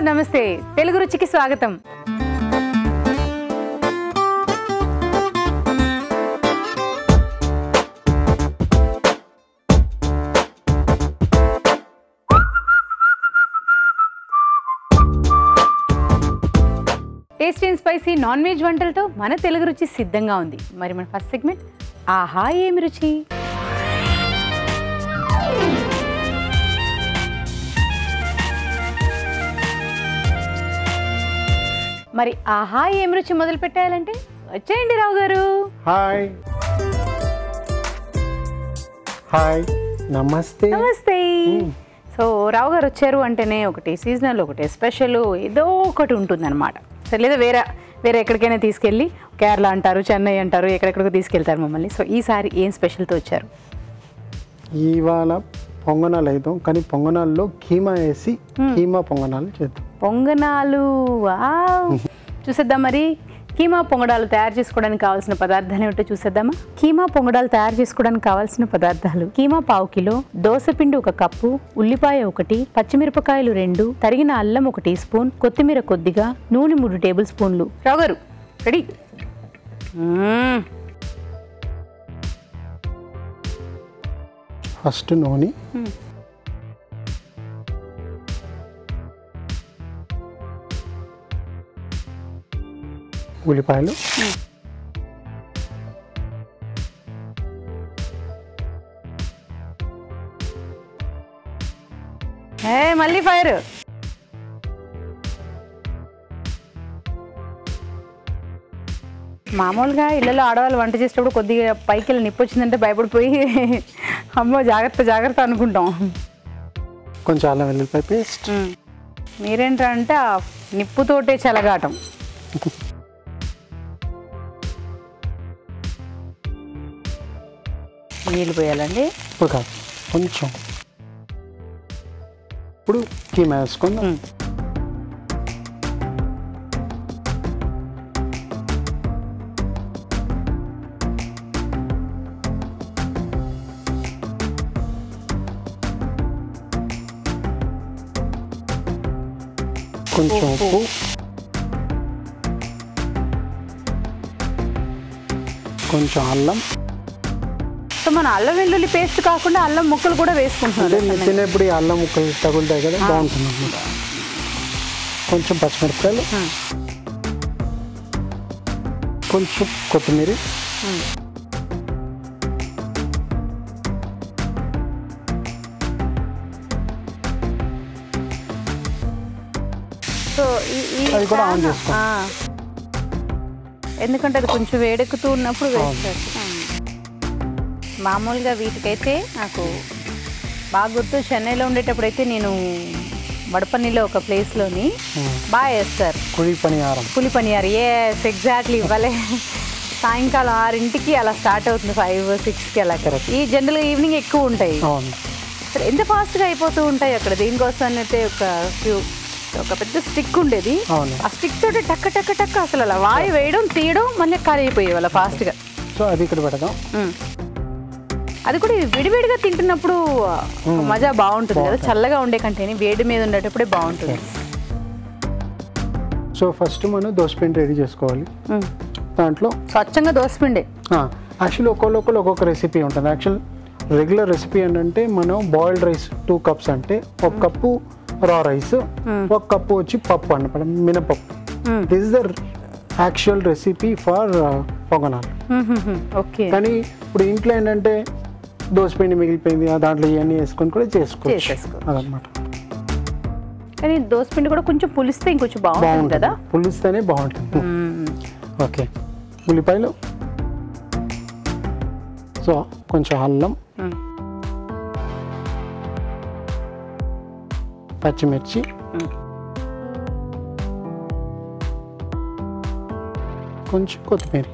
నమస్తే తెలుగు రుచికి స్వాగతం tasty and spicy non veg వంటలతో మన తెలుగు రుచి సిద్ధంగా ఉంది మరి మన ఫస్ట్ సెగ్మెంట్ ఆహా ఏమి రుచి మరి ఆహా ఏం రుచి మొదలు పెట్టాలంటే వచ్చేయండి రావు గారు హాయ్ హాయ్ నమస్తే నమస్తే సో రావు గారు వచ్చారు అంటేనే ఒకటి సీజనల్ ఒకటి స్పెషల్ ఏదో ఒకటి ఉంటుందన్నమాట సో లేదా వేరే వేరే ఎక్కడికైనా తీసుకెళ్ళి కేరళ అంటారు చెన్నై అంటారు ఎక్కడెక్కడికో తీసుకెళ్తారు మమ్మల్ని సో ఈసారి ఏం స్పెషల్తో వచ్చారు ఇవాళ పొంగనాలు అవుతాం కానీ పొంగనాల్లో కీమా వేసి కీమా పొంగనాలు చేద్దాం పొంగనాలు వావ్ చూసేద్దాం మరి కీమా పొంగడాలు తయారు చేసుకోవడానికి కావాల్సిన పదార్థాలు ఏమిటో చూసేద్దామా కీమా పొంగడాలు తయారు చేసుకోవడానికి కావాల్సిన పదార్థాలు కీమా పావు కిలో దోసపిండి ఒక కప్పు ఉల్లిపాయ ఒకటి పచ్చిమిరపకాయలు రెండు తరిగిన అల్లం ఒక టీ స్పూన్ కొత్తిమీర కొద్దిగా నూనె మూడు టేబుల్ స్పూన్లు రావు గారు రెడీ మ్మ్. ఫస్ట్ నూనె ఉల్లిపాయలు ఏ మళ్ళీ ఫైర్ మామూలుగా ఇళ్ళలో ఆడవాళ్ళు వంట చేసేటప్పుడు కొద్దిగా పైకి వెళ్ళి నిప్పు వచ్చిందంటే భయపడిపోయి అమ్మో జాగ్రత్త జాగ్రత్త అనుకుంటాం కొంచెం అల్లం వెల్లుల్లిపాయ పేస్ట్ ఉమ్. మీరేంటంటే ఆ నిప్పుతోటే చెలగాటం నీళ్ళు పోయాలండి ఇప్పుడు కాదు కొంచెం ఇప్పుడు కీమా వేసుకుందాం ఉమ్. కొంచెం ఉప్పు కొంచెం అల్లం సో మన అల్లం వెల్లుల్లి పేస్ట్ కాకుండా అల్లం ముక్కలు కూడా అంటే వేసుకుంటున్నారు మీరు తినేప్పుడు ఈ అల్లం ముక్కలు తగులుతాయి కదా బాగుంటుంది అన్నమాట కొంచెం పచ్చిమిరపకాయలు ఉమ్. కొంచెం కొత్తిమీర సో ఈ- ఈ అది కూడా ఆన్ చాలా- చేసుకో. ఆ. ఎందుకంటే అది కొంచెం వేడెక్కుతూ ఉన్నప్పుడు వేస్తారు మామూలుగా వీటికైతే నాకు బాగా గుర్తు చెన్నైలో ఉండేటప్పుడు అయితే నేను వడపల్లిలో ఒక ప్లేస్లోని బాగా వేస్తారు కుడి పనిహారం పులి పనియారు ఎస్ ఎగ్జాక్ట్లీ భలే సాయంకాలం ఆరింటికి అలా స్టార్ట్ అవుతుంది ఫైవ్ సిక్స్కి అలా Correct. ఈ జనరల్గా ఈవినింగ్ ఎక్కువ ఉంటాయి అవును అసలు ఎంత ఫాస్ట్గా అయిపోతూ ఉంటాయి అక్కడ దీనికోసం అయితే ఒక few- ఒక పెద్ద స్టిక్ ఉండేది అవును ఆ స్టిక్ తోటి టక్క టక్క టక్క అసలు అలా వాయి వేయడం తీయడం మళ్ళీ ఖాళీ అయిపోయే వాళ్ళ ఫాస్ట్గా సో అది ఇక్కడ పెడదాం అది కూడా ఇది విడివిడిగా తింటున్నప్పుడు ఒక మజా బాగుంటుంది కదా చల్లగా ఉండే కంటేనే వేడి మీద ఉండేటప్పుడే బాగుంటుంది సో ఫస్ట్ మనం దోసపిండి రెడీ చేసుకోవాలి మ్మ్. దాంట్లో స్వచ్ఛంగా దోసపిండి యాక్చువల్లీ ఒక్కొక్కరు ఒక్కొక్కరు ఒక్కొక్క రెసిపీ ఉంటుంది యాక్చువల్ రెగ్యులర్ రెసిపీ ఏంటంటే మనం బాయిల్డ్ రైస్ టూ కప్స్ అంటే ఒక కప్పు రా రైస్ ఒక కప్పు వచ్చి పప్పు అన్నమాట మినపప్పు hmm. This is the actual recipe for పొంగనాలు ఓకే కానీ ఇప్పుడు ఇంట్లో ఏంటంటే దోసపిండి మిగిలిపోయింది ఆ దాంట్లో ఇవన్నీ వేసుకొని కూడా చేసుకోవచ్చు చేసేసుకోవచ్చు. అదనమాట కానీ దోసపిండి కూడా కొంచెం పులిస్తే ఇంకొంచెం బాగుంటుంది బాగుంటుంది కదా పులిస్తేనే బాగుంటుంది మ్మ్. ఓకే ఉల్లిపాయలు సో కొంచెం అల్లం మ్మ్. పచ్చిమిర్చి మ్మ్. కొంచెం కొత్తిమీర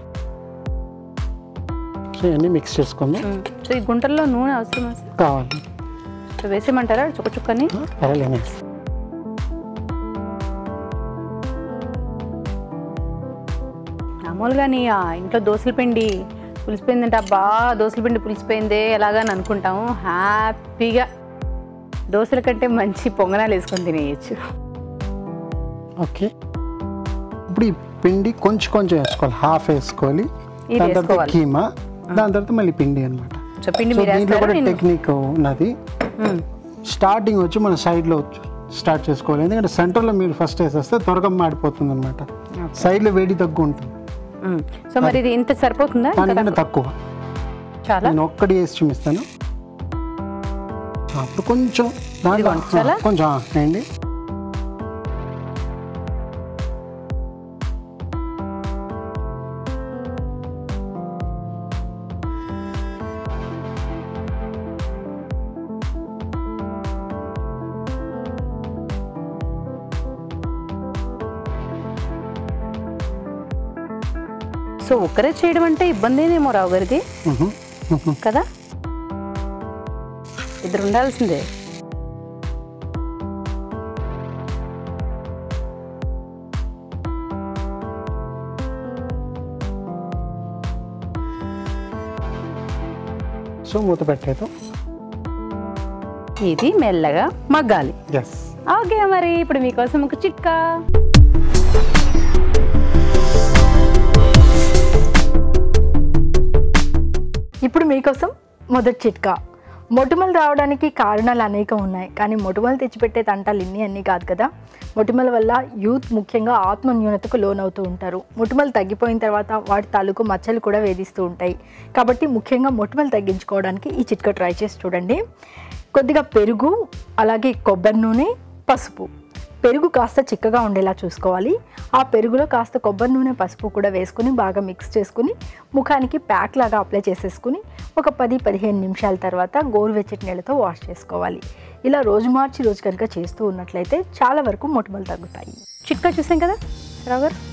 సో ఇవన్నీ మిక్స్ చేసుకుందాం మ్మ్. సో ఈ గుంటల్లో నూనె అవసరం సార్ కావాలి సో వేసేయమంటారా చుక్క చుక్కని పర్వాలేదు మామూలుగా నీ ఆ ఇంట్లో దోశల పిండి పులిసిపోయిందంటే అబ్బా దోశల పిండి పులిసిపోయిందే ఎలాగని అనుకుంటాము హ్యాపీగా దోశల కంటే మంచి పొంగనాలు వేసుకొని తినేయచ్చు ఓకే ఇప్పుడు ఈ పిండి కొంచెం కొంచెం వేసుకోవాలి హాఫ్ వేసుకోవాలి ఇది దాని తర్వాత వేసుకోవాలి. కీమా దాని తర్వాత మళ్ళీ పిండి అనమాట సో పిండి సో మీరు దీంట్లో వేస్తారా కూడా నేను టెక్నిక్ ఉన్నది మ్మ్. స్టార్టింగ్ వచ్చి మన సైడ్లో స్టార్ట్ చేసుకోవాలి ఎందుకంటే సెంటర్లో మీరు ఫస్ట్ వేసేస్తే త్వరగా మాడిపోతుంది అనమాట సైడ్లో వేడి తక్కువ ఉంటుంది మ్మ్. సో మరి ఇది ఇంత సరిపోతుందా ఇంకా దానికంటే తక్కువ చాలా నేను ఒక్కటి వేసి చూపిస్తాను అప్పుడు కొంచెం దాంట్లో ఇదిగోండి, చాలా? ఆ, కొంచెం వేయండి సో ఒక్కరే చేయడం అంటే ఇబ్బందేనేమో రావు గారికి మ్హూ. మ్హూ. కదా ఇద్దరు ఉండాల్సిందే సో మూత పెట్టేద్దాం ఇది మెల్లగా మగ్గాలి ఎస్ ఓకే మరి ఇప్పుడు మీకోసం ఒక చిట్కా ఇప్పుడు మీకోసం మొదటి చిట్కా మొటిమలు రావడానికి కారణాలు అనేకం ఉన్నాయి కానీ మొటిమలు తెచ్చిపెట్టే తంటాలు ఇన్ని అన్నీ కాదు కదా మొటిమల వల్ల యూత్ ముఖ్యంగా ఆత్మ న్యూనతకు లోనవుతూ ఉంటారు మొటిమలు తగ్గిపోయిన తర్వాత వాటి తాలూకు మచ్చలు కూడా వేధిస్తూ ఉంటాయి కాబట్టి ముఖ్యంగా మొటిమలు తగ్గించుకోవడానికి ఈ చిట్కా ట్రై చేసి చూడండి కొద్దిగా పెరుగు అలాగే కొబ్బరి నూనె పసుపు పెరుగు కాస్త చిక్కగా ఉండేలా చూసుకోవాలి ఆ పెరుగులో కాస్త కొబ్బరి నూనె పసుపు కూడా వేసుకుని బాగా మిక్స్ చేసుకుని ముఖానికి ప్యాక్ లాగా అప్లై చేసేసుకుని ఒక పది పదిహేను నిమిషాల తర్వాత గోరువెచ్చటి నీళ్ళతో వాష్ చేసుకోవాలి ఇలా రోజు మార్చి రోజు కనుక చేస్తూ ఉన్నట్లయితే చాలా వరకు మొటిమలు తగ్గుతాయి చిట్కా చూసాం కదా రావు గారు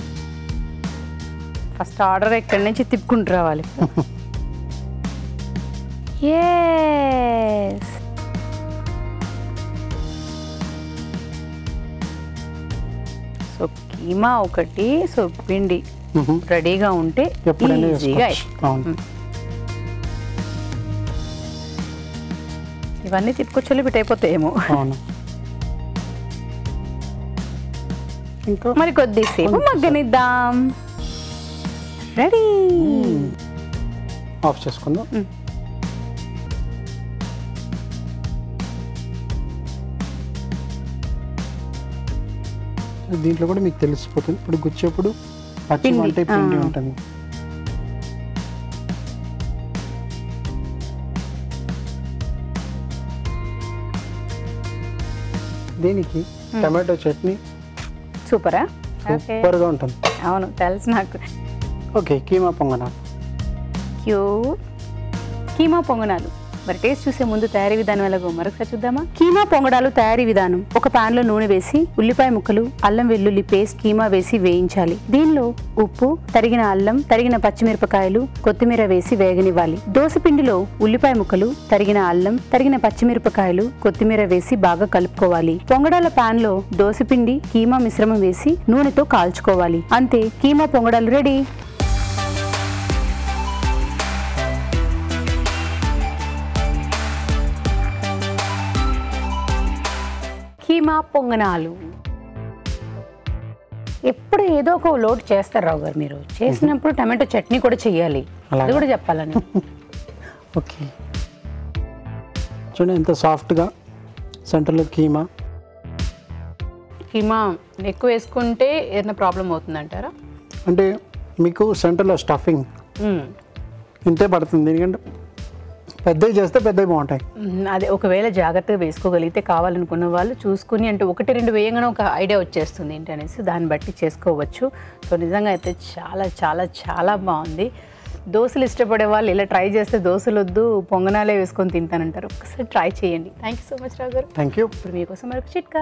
ఫస్ట్ ఆర్డర్ ఇక్కడి నుంచి తిప్పుకుంటూ రావాలి ఎస్ సో కీమా ఒకటి సో పిండి మ్హూ. రెడీగా ఉంటే ఎప్పుడైనా ఈజీగా వేసుకోవచ్చు అవును ఇవన్నీ తిప్పుకొచ్చి బిట్ అయిపోతాయేమో అవును ఇంకా మరి కొద్దిసేపు మగ్గనిద్దాం రెడీ ఆఫ్ చేసుకుందాం మ్మ్. దీంట్లో కూడా మీకు తెలిసిపోతుంది ఇప్పుడు గుచ్చేప్పుడు పచ్చి పిండి, అంటే పిండి ఆ. ఉంటుంది దీనికి టమాటో చట్నీ సూపరా ఓకే సూపర్గా ఉంటుంది అవును తెలుసు నాకు ఓకే కీమా పొంగన క్యూ కీమా పొంగనాలు మరి టేస్ట్ చూసే ముందు తయారీ విధానం ఎలాగో మరొకసారి చూద్దామా కీమా పొంగడాలు తయారీ విధానం ఒక పాన్ లో నూనె వేసి ఉల్లిపాయ ముక్కలు అల్లం వెల్లుల్లి పేస్ట్ కీమా వేసి వేయించాలి దీనిలో ఉప్పు తరిగిన అల్లం తరిగిన పచ్చిమిరపకాయలు కొత్తిమీర వేసి వేగనివ్వాలి దోస పిండిలో ఉల్లిపాయ ముక్కలు తరిగిన అల్లం తరిగిన పచ్చిమిరపకాయలు కొత్తిమీర వేసి బాగా కలుపుకోవాలి పొంగడాల పాన్ లో దోస పిండి కీమా మిశ్రమం వేసి నూనెతో కాల్చుకోవాలి అంతే కీమా పొంగడాలు రెడీ కీమా పొంగనాలు ఎప్పుడు ఏదో ఒక లోటు చేస్తారు రావు గారు మీరు చేసినప్పుడు టమాటో చట్నీ కూడా చెయ్యాలి అది అలాగా? కూడా చెప్పాలని ఓకే చూడండి ఎంత సాఫ్ట్గా సెంటర్లో కీమా కీమా ఎక్కువ వేసుకుంటే ఏదైనా ప్రాబ్లం అవుతుందంటారా అంటే మీకు సెంటర్లో స్టఫింగ్ మ్మ్. ఇంతే పడుతుంది ఎందుకంటే పెద్దవి చేస్తే పెద్దవి బాగుంటాయి మ్మ్. అదే ఒకవేళ జాగ్రత్తగా వేసుకోగలిగితే కావాలనుకున్న వాళ్ళు చూసుకుని అంటే ఒకటి రెండు వేయంగానే ఒక ఐడియా వచ్చేస్తుంది ఏంటి అనేసి దాన్ని బట్టి చేసుకోవచ్చు సో నిజంగా అయితే చాలా చాలా చాలా బాగుంది దోశలు ఇష్టపడే వాళ్ళు ఇలా ట్రై చేస్తే దోశలు వద్దు పొంగనాలే వేసుకొని తింటానంటారు ఒకసారి ట్రై చేయండి thank you so much Rao garu thank you ఇప్పుడు మీకోసం మరొక చిట్కా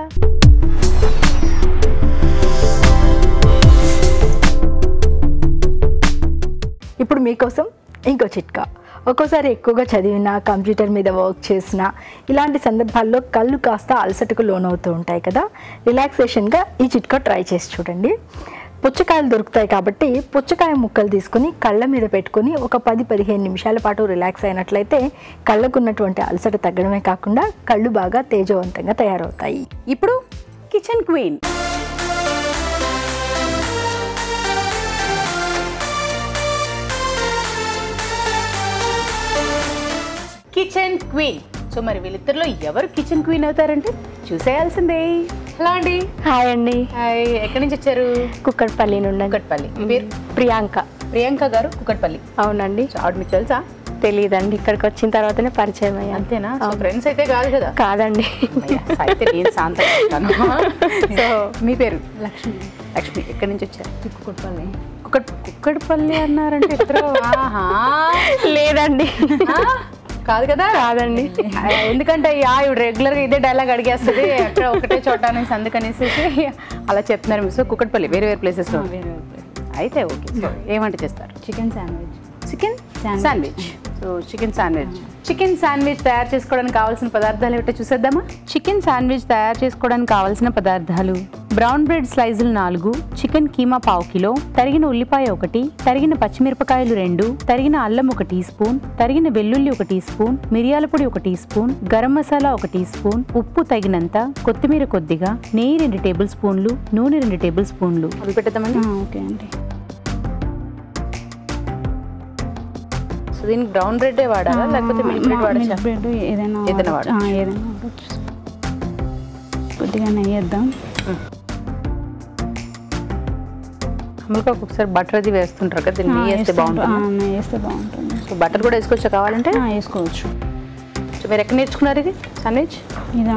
ఇప్పుడు మీకోసం ఇంకో చిట్కా ఒక్కోసారి ఎక్కువగా చదివినా కంప్యూటర్ మీద వర్క్ చేసినా ఇలాంటి సందర్భాల్లో కళ్ళు కాస్త అలసటకు లోనవుతూ ఉంటాయి కదా రిలాక్సేషన్గా ఈ చిట్కా ట్రై చేసి చూడండి పుచ్చకాయలు దొరుకుతాయి కాబట్టి పుచ్చకాయ ముక్కలు తీసుకుని కళ్ళ మీద పెట్టుకుని ఒక పది పదిహేను నిమిషాల పాటు రిలాక్స్ అయినట్లయితే కళ్ళకున్నటువంటి అలసట తగ్గడమే కాకుండా కళ్ళు బాగా తేజవంతంగా తయారవుతాయి ఇప్పుడు kitchen queen kitchen queen so మరి వీళ్ళిద్దరిలో ఎవరు కిచెన్ క్వీన్ అవుతారంటే చూసేయాల్సిందే హలో అండి హాయ్ అండి హాయ్ ఎక్కడి నుంచి వచ్చారు కుక్కట్పల్లి నుండి కుకట్పల్లి మీ పేరు ప్రియాంక ప్రియాంక గారు కుకట్పల్లి అవునండి సో ఆవిడ మీకు తెలుసా తెలియదండి ఇక్కడికి వచ్చిన తర్వాతనే పరిచయం అయ్యాను అంతేనా సో ఫ్రెండ్స్ అయితే కాదు కదా కాదండి అమ్మయ్య, అయితే నేను శాంతం చెప్తాను సో మీ పేరు లక్ష్మి లక్ష్మి ఎక్కడి నుంచి వచ్చారు కుక్కట్పల్లి కుక్కట్ కుక్కట్పల్లి అన్నారంటే ఇద్దరు ఆహా లేదండి ఆ? కాదు కదా కాదండి ఆ, ఎందుకంటే యా ఇవి రెగ్యులర్గా ఇదే డైలాగ్ అడిగేస్తుంది అక్కడ ఒకటే చోట అనేసి అందుకనేసి అలా చెప్తున్నారు మీరు సో కుక్కట్పల్లి వేరే వేరే ప్లేసెస్లో అయితే ఓకే సో ఏమంటే చేస్తారు chicken sandwich chicken sandwich so chicken sandwich chicken sandwich తయారు చేసుకోవడానికి కావాల్సిన పదార్థాలు ఏమిటో చూసేద్దామా చికెన్ శాండ్విచ్ తయారు చేసుకోవడానికి కావాల్సిన పదార్థాలు బ్రౌన్ బ్రెడ్ స్లైజులు నాలుగు చికెన్ కీమా పావు కిలో తరిగిన ఉల్లిపాయ ఒకటి తరిగిన పచ్చిమిరపకాయలు రెండు తరిగిన అల్లం ఒక టీ స్పూన్ తరిగిన వెల్లుల్లి ఒక టీ స్పూన్ మిరియాల పొడి ఒక టీ స్పూన్ గరం మసాలా ఒక టీ స్పూన్ ఉప్పు తగినంత కొత్తిమీర కొద్దిగా నెయ్యి రెండు టేబుల్ స్పూన్లు నూనె రెండు టేబుల్ స్పూన్లు అవి పెట్టేద్దామండి ఓకే అండి సో దీనికి బ్రౌన్ బ్రెడ్ వాడాలా లేకపోతే మిల్క్ బ్రెడ్ వాడచ్చా బ్రెడ్ ఏదైనా ఏదైనా వాడచ్చు. ఆ, వాడచ్చు. ఏదైనా వాడచ్చు కొద్దిగా నెయ్యి వేద్దాం అమలుగా ఒకసారి బటర్ అది వేస్తుంటారు కదా దీన్ని ఆ, నెయ్యి వేస్తే వేస్తే- ఆ, బాగుంటుంది నెయ్యి వేస్తే బాగుంటుంది సో బటర్ కూడా వేసుకోవచ్చా కావాలంటే ఆ, వేసుకోవచ్చు సో మీరు ఎక్కడ నేర్చుకున్నారు ఇది శాండ్విచ్ ఇదా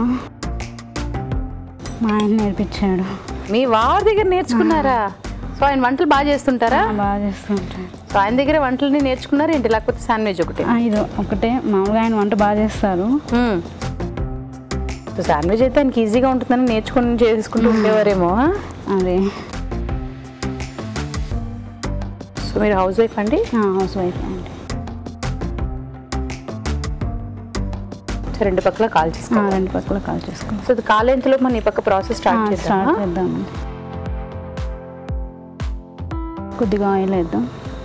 మా ఆయన నేర్పించాడు మీ వారి దగ్గర నేర్చుకున్నారా సో ఆయన వంటలు బాగా చేస్తుంటారా ఆ, బాగా చేస్తుంటాడు సో ఆయన దగ్గర వంటలని నేర్చుకున్నారు ఏంటి లేకపోతే శాండ్విచ్ ఒకటి ఆ, ఇది ఒకటే మామూలుగా ఆయన వంట బాగా చేస్తారు సో శాండ్విచ్ అయితే ఆయనకి ఈజీగా ఉంటుందని నేర్చుకుని చేసుకుంటూ ఉండేవారేమో ఆ? అదే సో మీరు హౌస్ వైఫ్ అండి హౌస్ వైఫ్ అండి సో రెండు పక్కల కాల్ ఆ, చేసుకోవాలి రెండు పక్కల కాల్ చేసుకోండి సో ఇది కాలేంతలో మన ఈ పక్క ప్రాసెస్ స్టార్ట్ చేద్దాం స్టార్ట్ చేద్దామండి కొద్దిగా ఆయిల్ వేద్దాం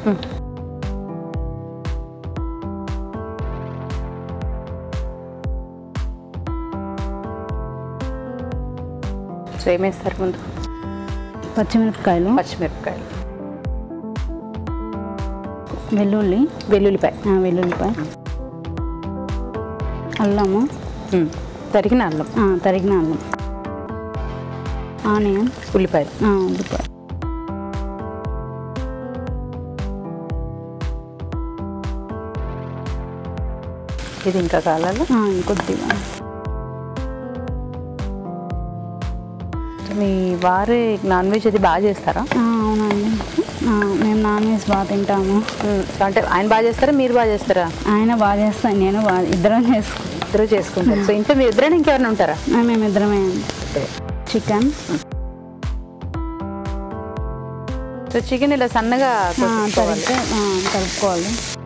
సో ఏమేస్తారు ముందు పచ్చిమిరపకాయలు పచ్చిమిరపకాయలు వెల్లుల్లి వెల్లుల్లిపాయ ఆ, వెల్లుల్లిపాయ అల్లము ఉమ్. తరిగిన అల్లం ఆ, తరిగిన అల్లం ఆనియన్ ఉల్లిపాయలు ఆ, ఉల్లిపాయ ఇది ఇంకా కాలాలా ఆ, ఇంకొద్దిగా సో మీ వారు నాన్ వెజ్ అది బాగా చేస్తారా ఆ, అవునండి ఆ, మేము నాన్ వెజ్ బాగా తింటాము ఉమ్. సో అంటే ఆయన బాగా చేస్తారా మీరు బాగా చేస్తారా ఆయన బాగా చేస్తాను నేను బాగా ఇద్దరం చేసుకుంటాం ఇద్దరు చేసుకుంటారు సో ఇంట్లో మీరు ఇద్దరైనా ఇంకెవరైనా ఉంటారా మేము ఇద్దరమే అండి చికెన్ సో చికెన్ ఇలా సన్నగా కోసేసుకోవాలి. తరిగితే ఆ, కలుపుకోవాలి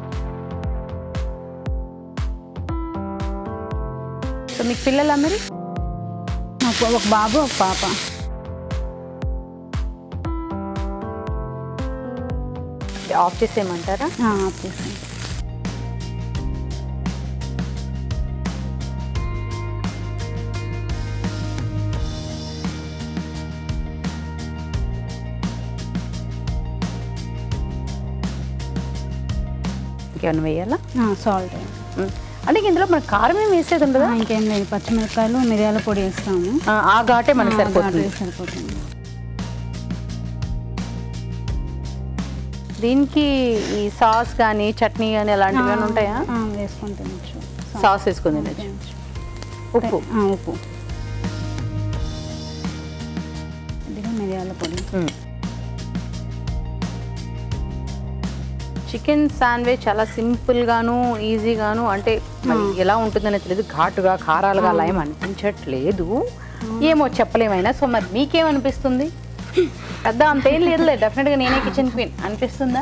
సో మీకు పిల్లలు మరి నాకు ఒక బాబు ఒక పాప ఆఫ్ చేసేయమంటారా ఆ, ఆపేసి ఇంకేమైనా వేయాలా సాల్ట్ ఉమ్. అంటే ఇందులో మన కారం ఏం వేసేది ఉండదా ఇంకేం లేదు పచ్చిమిరపకాయలు మిరియాల పొడి వేస్తాము ఆ, ఆ ఘాటే మనకి ఆ, సరిపోతుంది ఘాటు సరిపోతుంది దీనికి ఈ సాస్ కానీ చట్నీ కానీ అలాంటివి ఏమైనా ఉంటాయా ఆ, వేసుకొని తినచ్చు సాస్ వేసుకొని తినచ్చు ఉప్పు ఆ, ఉప్పు కొద్దిగా మిరియాల పొడి చికెన్ శాండ్విచ్ చాలా సింపుల్ గాను ఈజీగాను అంటే మరి ఎలా ఉంటుందనే తెలియదు ఘాటుగా కారాలుగా అలా ఏం అనిపించట్లేదు ఏమో చెప్పలేమైనా సో మరి మీకేమనిపిస్తుంది పెద్ద అంతేం లేదులే డెఫినెట్గా నేనే కిచెన్ క్వీన్ అనిపిస్తుందా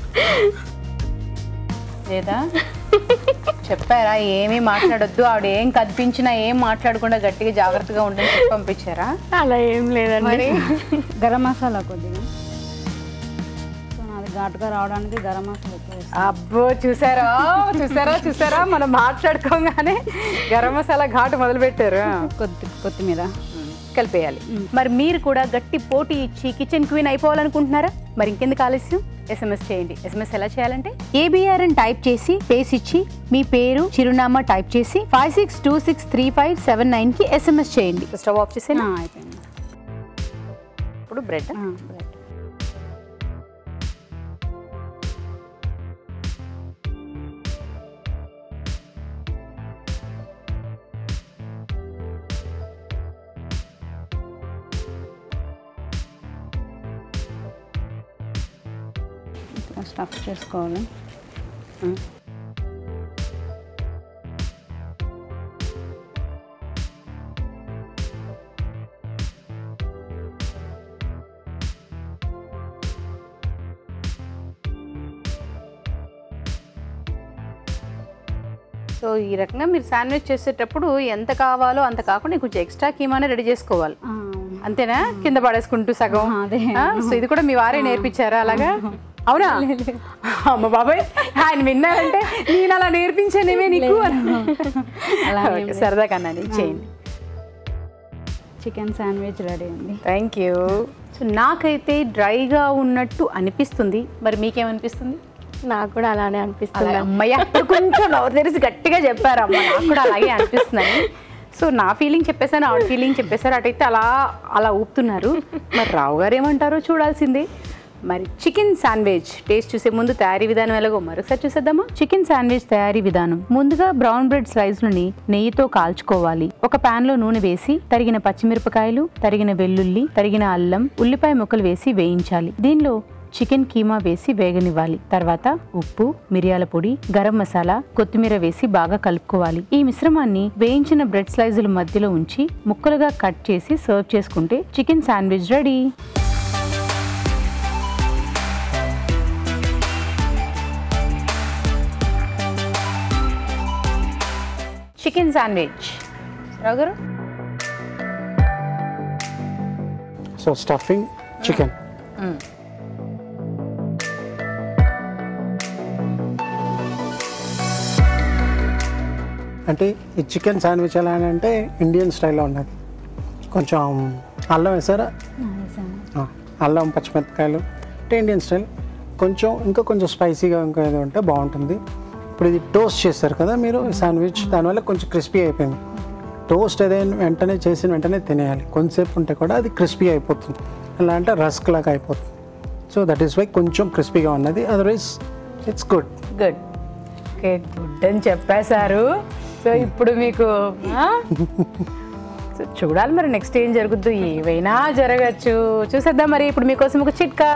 లేదా చెప్పారా ఏమీ మాట్లాడొద్దు ఆవిడ ఏం కనిపించినా ఏం మాట్లాడకుండా గట్టిగా జాగ్రత్తగా ఉండని చెప్పి పంపించారా అలా ఏం లేదండి మరి గరం మసాలా కొద్దిగా సో నాది ఘాటుగా రావడానికి గరం మసాలా ఎక్కువ వేస్తాను అబ్బో చూసారా చూసారా చూసారా మనం మాట్లాడుకోగానే గరం మసాలా ఘాటు మొదలు పెట్టారు కొద్ది కొత్తిమీర కలిపేయాలి మరి మీరు కూడా గట్టి పోటీ ఇచ్చి కిచెన్ క్వీన్ అయిపోవాలనుకుంటున్నారా మరి ఇంకెందుకు ఆలస్యం ఎస్ఎంఎస్ చేయండి ఎస్ఎంఎస్ ఎలా చేయాలంటే ఏబిఆర్ అని టైప్ చేసి స్పేస్ ఇచ్చి మీ పేరు చిరునామా టైప్ చేసి five six two six three five seven nine కి ఎస్ఎంఎస్ చేయండి స్టవ్ ఆఫ్ చేసి ఆ, అయిపోయింది ఇప్పుడు బ్రెడ్ ఆ, బ్రెడ్ ఇట్లా స్టఫ్ చేసుకోవాలి సో ఈ రకంగా మీరు శాండ్విచ్ చేసేటప్పుడు ఎంత కావాలో అంత కాకుండా కొంచెం ఎక్స్ట్రా కీమానే రెడీ చేసుకోవాలి ఆ, అవును. అంతేనా కింద పడేసుకుంటూ సగం ఆ, అదే. ఆ, సో ఇది కూడా మీ వారే నేర్పించారా అలాగా అవునా అమ్మ బాబాయ్ ఆయన విన్నారంటే నేను అలా నేర్పించానేమే నీకు అని అలా ఏం ఓకే, లేదు. సరదాగా అన్నాను చేయండి చికెన్ శాండ్విచ్ రెడీ అండి థ్యాంక్ యూ సో నాకైతే డ్రైగా ఉన్నట్టు అనిపిస్తుంది మరి మీకేమనిపిస్తుంది నాకు కూడా అలానే అనిపిస్తుంది అలాగే అమ్మయ్య అప్పుడు కొంచెం నవ్వు తెరిసి గట్టిగా చెప్పారు అమ్మ నాకు కూడా అలాగే అనిపిస్తుందని సో నా ఫీలింగ్ చెప్పేసాను ఆవిడ ఫీలింగ్ చెప్పేశారు అటైతే అలా అలా ఊపుతున్నారు మరి రావు గారు ఏమంటారో చూడాల్సిందే మరి చికెన్ శాండ్విచ్ టేస్ట్ చూసే ముందు తయారీ విధానం ఎలాగో మరొకసారి చూసేద్దామా చికెన్ శాండ్విచ్ తయారీ విధానం ముందుగా బ్రౌన్ బ్రెడ్ స్లైస్లని నెయ్యితో కాల్చుకోవాలి ఒక పాన్ లో నూనె వేసి తరిగిన పచ్చిమిరపకాయలు తరిగిన వెల్లుల్లి తరిగిన అల్లం ఉల్లిపాయ ముక్కలు వేసి వేయించాలి దీనిలో చికెన్ కీమా వేసి వేగనివ్వాలి తర్వాత ఉప్పు మిరియాల పొడి గరం మసాలా కొత్తిమీర వేసి బాగా కలుపుకోవాలి ఈ మిశ్రమాన్ని వేయించిన బ్రెడ్ స్లైజుల మధ్యలో ఉంచి ముక్కలుగా కట్ చేసి సర్వ్ చేసుకుంటే chicken sandwich ready chicken sandwich Rao garu so stuffing chicken అంటే ఈ చికెన్ శాండ్విచ్ ఎలా అని అంటే ఇండియన్ స్టైల్లో ఉన్నది కొంచెం అల్లం వేసారా వేసాను ఆ, అల్లం పచ్చిమిరపకాయలు అంటే ఇండియన్ స్టైల్ కొంచెం ఇంకా కొంచెం స్పైసీగా ఇంకా ఏదో ఉంటే బాగుంటుంది ఇప్పుడు ఇది టోస్ట్ చేస్తారు కదా మీరు శాండ్విచ్ దానివల్ల కొంచెం క్రిస్పీ అయిపోయింది టోస్ట్ ఏదైనా వెంటనే చేసిన వెంటనే తినేయాలి కొంతసేపు ఉంటే కూడా అది క్రిస్పీ అయిపోతుంది ఎలా అంటే రస్క్ లాగా అయిపోతుంది సో దట్ ఈస్ వై కొంచెం క్రిస్పీగా ఉన్నది otherwise it's good good okay good అని చెప్పేశారు సో ఇప్పుడు మీకు ఆ? సో చూడాలి మరి నెక్స్ట్ ఏం జరుగుద్దు ఏవైనా జరగచ్చు చూసేద్దాం మరి ఇప్పుడు మీకోసం ఒక చిట్కా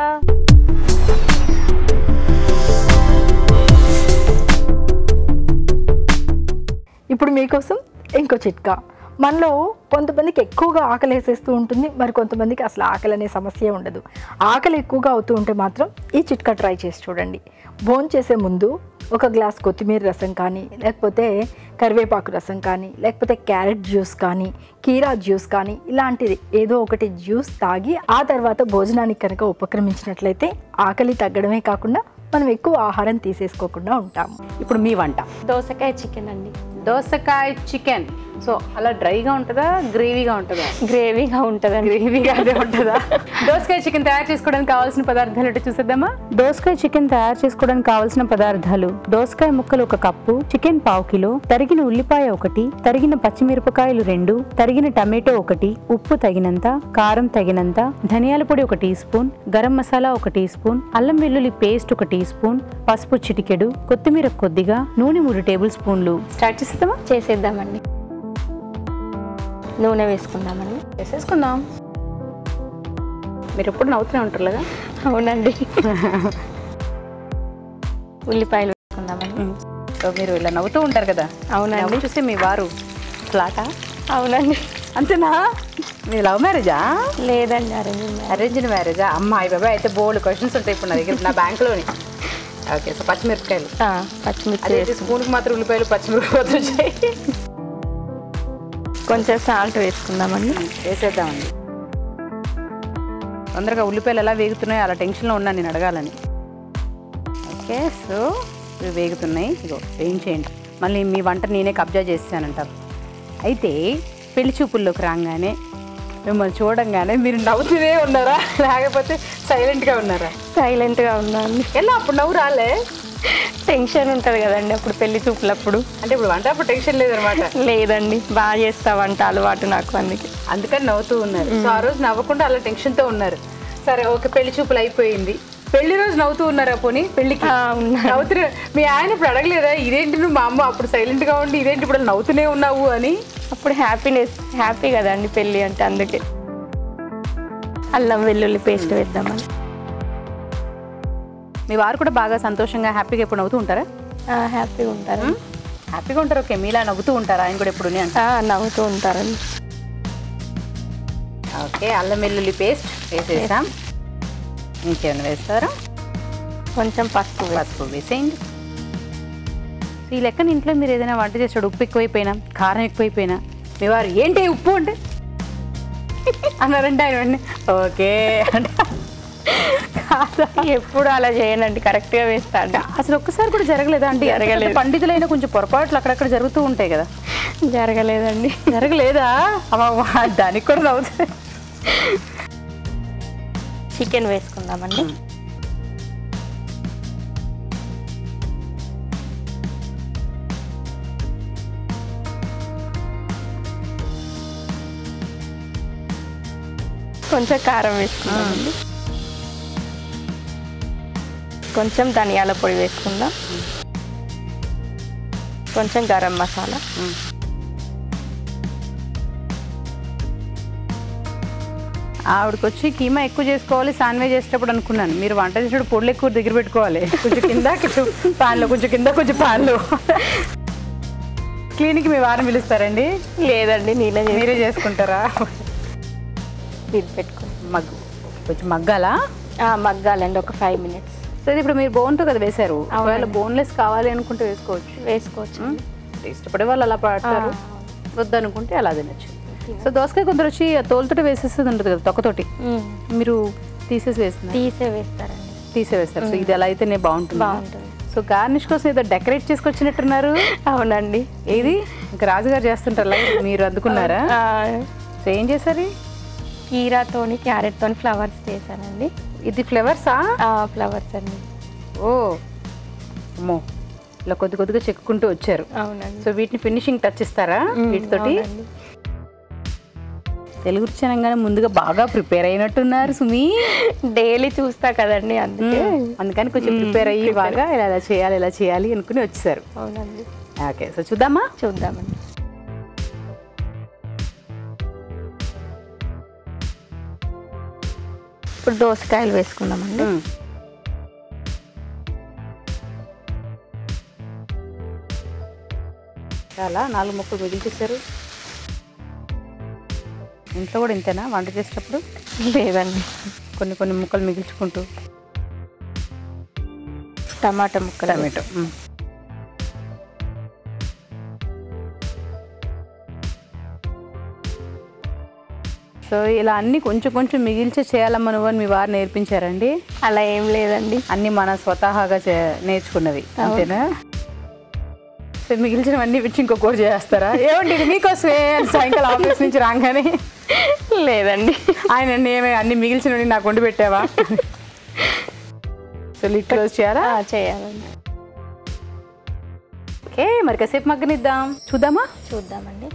ఇప్పుడు మీకోసం ఇంకో చిట్కా మనలో కొంతమందికి ఎక్కువగా ఆకలి వేసేస్తూ ఉంటుంది మరి కొంతమందికి అసలు ఆకలి అనే సమస్య ఉండదు ఆకలి ఎక్కువగా అవుతూ ఉంటే మాత్రం ఈ చిట్కా ట్రై చేసి చూడండి భోజనం చేసే ముందు ఒక గ్లాస్ కొత్తిమీర రసం కానీ లేకపోతే కరివేపాకు రసం కానీ లేకపోతే క్యారెట్ జ్యూస్ కానీ కీరా జ్యూస్ కానీ ఇలాంటిది ఏదో ఒకటి జ్యూస్ తాగి ఆ తర్వాత భోజనానికి కనుక ఉపక్రమించినట్లయితే ఆకలి తగ్గడమే కాకుండా మనం ఎక్కువ ఆహారం తీసేసుకోకుండా ఉంటాము ఇప్పుడు మీ వంట దోసకాయ చికెన్ అండి దోసకాయ చికెన్ సో అలా డ్రైగా ఉంటుందా గ్రేవీగా ఉంటుందా గ్రేవీగా ఉంటుందండి గ్రేవీగానే ఉంటుందా దోసకాయ చికెన్ తయారు చేసుకోవడానికి కావాల్సిన పదార్థాలు ఏంటో చూసేద్దామా దోసకాయ చికెన్ తయారు చేసుకోవడానికి కావాల్సిన పదార్థాలు దోసకాయ ముక్కలు ఒక కప్పు చికెన్ పావు కిలో తరిగిన ఉల్లిపాయ ఒకటి తరిగిన పచ్చిమిరపకాయలు రెండు తరిగిన టమాటో ఒకటి ఉప్పు తగినంత కారం తగినంత ధనియాల పొడి ఒక టీ స్పూన్ గరం మసాలా ఒక టీ స్పూన్ అల్లం వెల్లుల్లి పేస్ట్ ఒక టీ స్పూన్ పసుపు చిటికెడు కొత్తిమీర కొద్దిగా నూనె మూడు టేబుల్ స్పూన్లు స్టార్ట్ చేసేద్దామా చేసేద్దామండి నూనె వేసుకుందామండి చేసేసుకుందాం మీరు ఎప్పుడు నవ్వుతూనే ఉంటారు కదా అవునండి ఉల్లిపాయలు వేసుకుందామండి సో మీరు ఇలా నవ్వుతూ ఉంటారు కదా అవునండి. నవ్వు చూస్తే మీ వారు ఫ్లాటా అవునండి అంతేనా మీ లవ్ మ్యారేజా లేదండి అరేంజ్ అరేంజ్డ్ మ్యారేజా అమ్మాయి బాబాయ్ అయితే బోల్డ్ క్వశ్చన్స్ ఉంటాయి ఇప్పుడు నా దగ్గర నా బ్యాంక్లోని ఓకే సో పచ్చిమిరపకాయలు పచ్చిమిర్చి అదే వేసుకుందాం. స్పూన్కి మాత్రం ఉల్లిపాయలు పచ్చిమిరపకాయలు వచ్చాయి కొంచెం సాల్ట్ వేసుకుందామండి వేసేద్దామండి తొందరగా ఉల్లిపాయలు ఎలా వేగుతున్నాయో అలా టెన్షన్లో ఉన్నాను నేను అడగాలని ఓకే సో ఇవి వేగుతున్నాయి ఇగో వేయించేయండి మళ్ళీ మీ వంట నేనే కబ్జా చేస్తానంటారు అయితే పెళ్లి చూపుల్లోకి రాగానే మిమ్మల్ని చూడంగానే మీరు నవ్వుతూనే ఉన్నారా లేకపోతే సైలెంట్గా ఉన్నారా సైలెంట్గా ఉన్నాను ఎలా అప్పుడు నవ్వు రాలే టెన్షన్ ఉంటుంది కదండి అప్పుడు పెళ్లి చూపులప్పుడు అంటే ఇప్పుడు వంట అప్పుడు టెన్షన్ లేదనమాట లేదండి బాగా చేస్తావంట అలవాటు నాకు అందుకే అందుకని నవ్వుతూ ఉన్నారు సో ఆ రోజు నవ్వకుండా అలా టెన్షన్తో ఉన్నారు సరే ఓకే పెళ్లి చూపులు అయిపోయింది పెళ్లి రోజు నవ్వుతూ ఉన్నారా పోనీ పెళ్లికి ఆ, ఉన్నాను. నవ్వుతున్నా మీ ఆయన ఇప్పుడు అడగలేదా ఇదేంటి నువ్వు మా అమ్మ అప్పుడు సైలెంట్ గా ఉండి ఇదేంటి ఇప్పుడు నవ్వుతూనే ఉన్నావు అని అప్పుడు హ్యాపీనెస్ హ్యాపీ కదండి పెళ్ళి అంటే అందుకే అల్లం వెల్లుల్లి పేస్ట్ వేద్దామని మీ వారు కూడా బాగా సంతోషంగా హ్యాపీగా ఎప్పుడు నవ్వుతూ ఉంటారా ఆ, హ్యాపీగా ఉంటారు హ్యాపీగా ఉంటారు ఓకే మీలా నవ్వుతూ ఉంటారా ఆయన కూడా ఎప్పుడు అంట ఆ, నవ్వుతూ ఉంటారండి ఓకే అల్లం వెల్లుల్లి పేస్ట్ వేసేసాం ఇంకేమైనా వేస్తారా కొంచెం పసుపు వేస్తాం. పసుపు వేసేయండి ఈ లెక్కన ఇంట్లో మీరు ఏదైనా వంట చేస్తాడు ఉప్పు ఎక్కువైపోయినా కారం ఎక్కువైపోయినా మీ వారు ఏంటి ఉప్పు అంటే అన్నారంటే ఆయన వెంటనే ఓకే అంటే కాదా? ఎప్పుడు అలా చేయనండి కరెక్ట్గా వేస్తాను అసలు ఒక్కసారి కూడా జరగలేదా అండి జరగలేదు. పండితులైన కొంచెం పొరపాట్లు అక్కడక్కడ జరుగుతూ ఉంటాయి కదా జరగలేదండి జరగలేదా అమ్మా దానికి కూడా నవ్వుతుంది చికెన్ వేసుకుందామండి కొంచెం కారం వేసుకుందామండి కొంచెం ధనియాల పొడి వేసుకుందాం కొంచెం గరం మసాలా ఆవిడకి వచ్చి కీమా ఎక్కువ చేసుకోవాలి సాన్వే చేసేటప్పుడు అనుకున్నాను మీరు వంట చేసేటప్పుడు పొడులు ఎక్కువ దగ్గర పెట్టుకోవాలి కొంచెం కింద కొంచెం పాన్లో కొంచెం కింద కొంచెం పాన్లో క్లినిక్ మీ వారిని పిలుస్తారండి లేదండి నేనే చేసి మీరే చేసుకుంటారా ఇది పెట్టుకుంటాం మగ్గు కొంచెం మగ్గాలా మగ్గాలండి ఒక ఫైవ్ మినిట్స్ సరే ఇప్పుడు మీరు బోన్తో కదా వేశారు అవునండి. ఒకవేళ బోన్లెస్ కావాలి అనుకుంటే వేసుకోవచ్చు వేసుకోవచ్చు ఇష్టపడే వాళ్ళు అలా పడతారు వద్దనుకుంటే అలా తినచ్చు సో దోసకాయ కొందరు వచ్చి ఆ తోలుతోటి వేసేస్తుంది ఉంటుంది కదా తొక్కతోటి మ్మ్. మీరు తీసేసి వేస్తున్నారు తీసే వేస్తారండి తీసేవేస్తారు సో ఇది అలా అయితేనే బాగుంటుంది బాగుంటుంది. సో గార్నిష్ కోసం ఏదో డెకరేట్ చేసుకొచ్చినట్టున్నారు అవునండి ఏది ఇంకా రాజుగారు చేస్తుంటారా మీరు అందుకున్నారా ఆ, సో ఏం చేశారు కీరాతోని క్యారెట్తోని ఫ్లవర్స్ చేశానండి ఇది ఫ్లవర్సా ఫ్లవర్స్ అండి ఓ అమ్మో ఇలా కొద్ది కొద్దిగా చెక్కుంటూ వచ్చారు అవునండి సో వీటిని ఫినిషింగ్ టచ్ ఇస్తారా వీటితోటి అవునండి. తెలుగు రుచి అనగానే ముందుగా బాగా ప్రిపేర్ అయినట్టున్నారు సుమి డైలీ చూస్తా కదండి అందుకే అందుకని కొంచెం ప్రిపేర్ అయ్యి బాగా ఇలా ఇలా చేయాలి ఇలా చేయాలి అనుకుని వచ్చేసారు అవునండి ఓకే సో చూద్దామా చూద్దామండి ఇప్పుడు దోసకాయలు వేసుకుందామండి మ్మ్. చాలా నాలుగు ముక్కలు మిగిల్చేశారు ఇంట్లో కూడా ఇంతేనా వంట చేసేటప్పుడు లేదండి కొన్ని కొన్ని ముక్కలు మిగిల్చుకుంటూ టమాటా ముక్కలు టమాటో మ్మ్. సో ఇలా అన్ని కొంచెం కొంచెం మిగిల్చే చేయాలమ్మ నువ్వు అని మీ వారు నేర్పించారండి అలా ఏం లేదండి అన్ని మన స్వతహాగా చే నేర్చుకున్నవి అంతేనా సో మిగిల్చినవన్నీ విచ్చి ఇంకో కూర చేస్తారా ఏమండి ఇది మీకోసమే అని సాయంకాలం ఆఫీస్ నుంచి రాగానే లేదండి ఆయన ఏమే అన్ని మిగిల్చినవి నాకు వండి పెట్టావా సో లిట్ క్లోజ్ చేయాలా ఆ, చేయాలండి ఓకే మరి కాసేపు మగ్గనిద్దాం చూద్దామా చూద్దామండి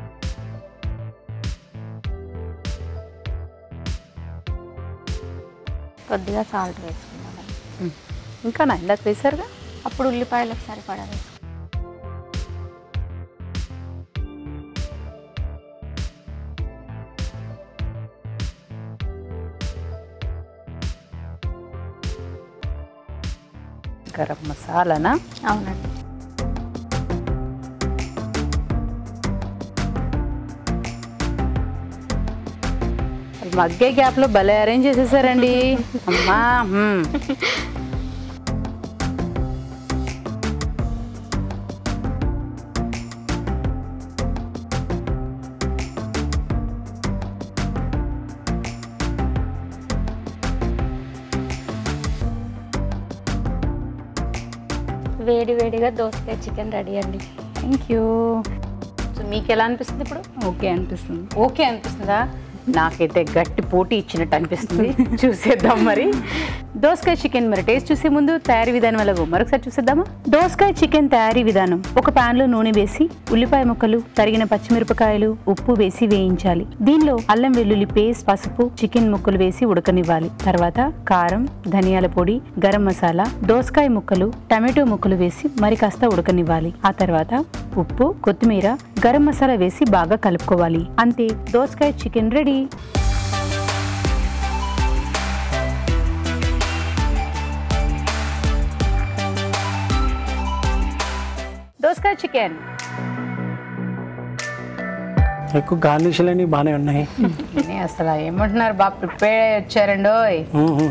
కొద్దిగా సాల్ట్ వేసుకుందామండి ఇంకా నా ఇందాక వేశారుగా అప్పుడు ఉల్లిపాయలకు సరిపడా వేసుకుందాం గరం మసాలానా అవునండి మగ్గే గ్యాప్ లో భలే అరేంజ్ చేసేసారండి అమ్మా మ్మ్. వేడి వేడిగా దోసకాయ చికెన్ రెడీ అండి థ్యాంక్ యూ సో మీకు ఎలా అనిపిస్తుంది ఇప్పుడు ఓకే అనిపిస్తుంది ఓకే అనిపిస్తుందా నాకైతే గట్టి పోటీ ఇచ్చినట్టు అనిపిస్తుంది చూసేద్దాం మరి దోసకాయ చికెన్ మరి టేస్ట్ చూసే ముందు తయారీ విధానం ఎలాగో మరొకసారి చూసేద్దామా దోసకాయ చికెన్ తయారీ విధానం ఒక పాన్ లో నూనె వేసి ఉల్లిపాయ ముక్కలు తరిగిన పచ్చిమిరపకాయలు ఉప్పు వేసి వేయించాలి దీనిలో అల్లం వెల్లుల్లి పేస్ట్ పసుపు చికెన్ ముక్కలు వేసి ఉడకనివ్వాలి తర్వాత కారం ధనియాల పొడి గరం మసాలా దోసకాయ ముక్కలు టమాటో ముక్కలు వేసి మరి కాస్త ఉడకనివ్వాలి ఆ తర్వాత ఉప్పు కొత్తిమీర గరం మసాలా వేసి బాగా కలుపుకోవాలి అంతే దోసకాయ చికెన్ రెడీ దోసకాయ చికెన్ ఎక్కువ గార్నిష్లు అన్ని బాగానే ఉన్నాయి అసలు ఏమంటున్నారు బాగా ప్రిపేర్ అయ్యి వచ్చారండి ఓయ్. మ్మ్.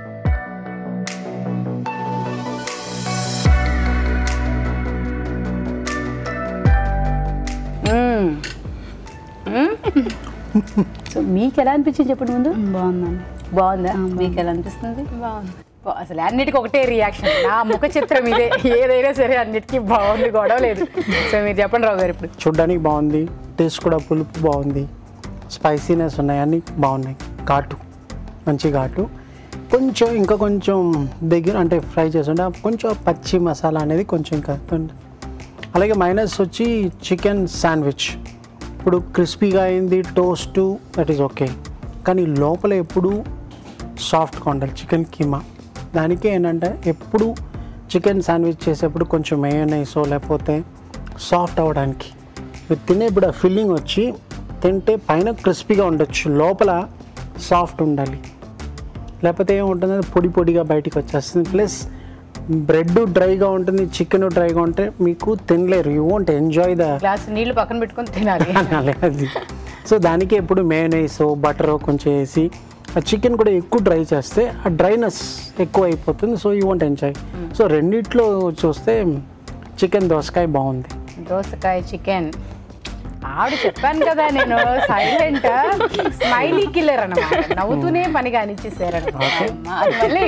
మ్మ్. మ్మ్. సో మీకు ఎలా అనిపించింది చెప్పండి ముందు బాగుందండి బాగుందా మీకు ఎలా అనిపిస్తుంది బాగుంది అసలు అన్నిటికీ ఒకటే రియాక్షన్ నా ముఖ చిత్రం ఇదే ఏదైనా సరే అన్నిటికీ బాగుంది గొడవ లేదు సో మీరు చెప్పండి రావు గారు ఇప్పుడు చూడ్డానికి బాగుంది టేస్ట్ కూడా పులుపు బాగుంది స్పైసీనెస్ ఉన్నాయి అన్నీ బాగున్నాయి ఘాటు మంచి ఘాటు కొంచెం ఇంకా కొంచెం దగ్గర అంటే ఫ్రై చేస్తుంటే కొంచెం పచ్చి మసాలా అనేది కొంచెం ఇంకా ఉంది. అలాగే మైనస్ వచ్చి చికెన్ శాండ్విచ్ ఇప్పుడు క్రిస్పీగా అయింది టోస్ట్ దట్ ఈస్ ఓకే కానీ లోపల ఎప్పుడు సాఫ్ట్గా ఉండాలి చికెన్ కీమా దానికి ఏంటంటే ఎప్పుడు చికెన్ శాండ్విచ్ చేసేప్పుడు కొంచెం మేయోనైసో లేకపోతే సాఫ్ట్ అవ్వడానికి మీరు తినే ఇప్పుడు ఆ ఫిల్లింగ్ వచ్చి తింటే పైన క్రిస్పీగా ఉండొచ్చు లోపల సాఫ్ట్ ఉండాలి లేకపోతే ఏముంటుంది అది పొడి పొడిగా బయటికి వచ్చేస్తుంది ప్లస్ బ్రెడ్ డ్రైగా ఉంటుంది చికెన్ డ్రైగా ఉంటే మీకు తినలేరు you won't enjoy the glass నీళ్లు పక్కన పెట్టుకొని తినాలి అది సో దానికి ఎప్పుడు మేయోనైస్ బటర్ కొంచెం వేసి ఆ చికెన్ కూడా ఎక్కువ డ్రై చేస్తే ఆ డ్రైనెస్ ఎక్కువ అయిపోతుంది so you want enjoy so రెండిట్లో చూస్తే చికెన్ దోసకాయ బాగుంది దోసకాయ చికెన్ ఆవిడ చెప్పాను కదా నేను సైలెంట్ స్మైలీ కిల్లర్ అన్నమాట నవ్వుతూనే పని కానిచ్చేసారనమాట అది మళ్ళీ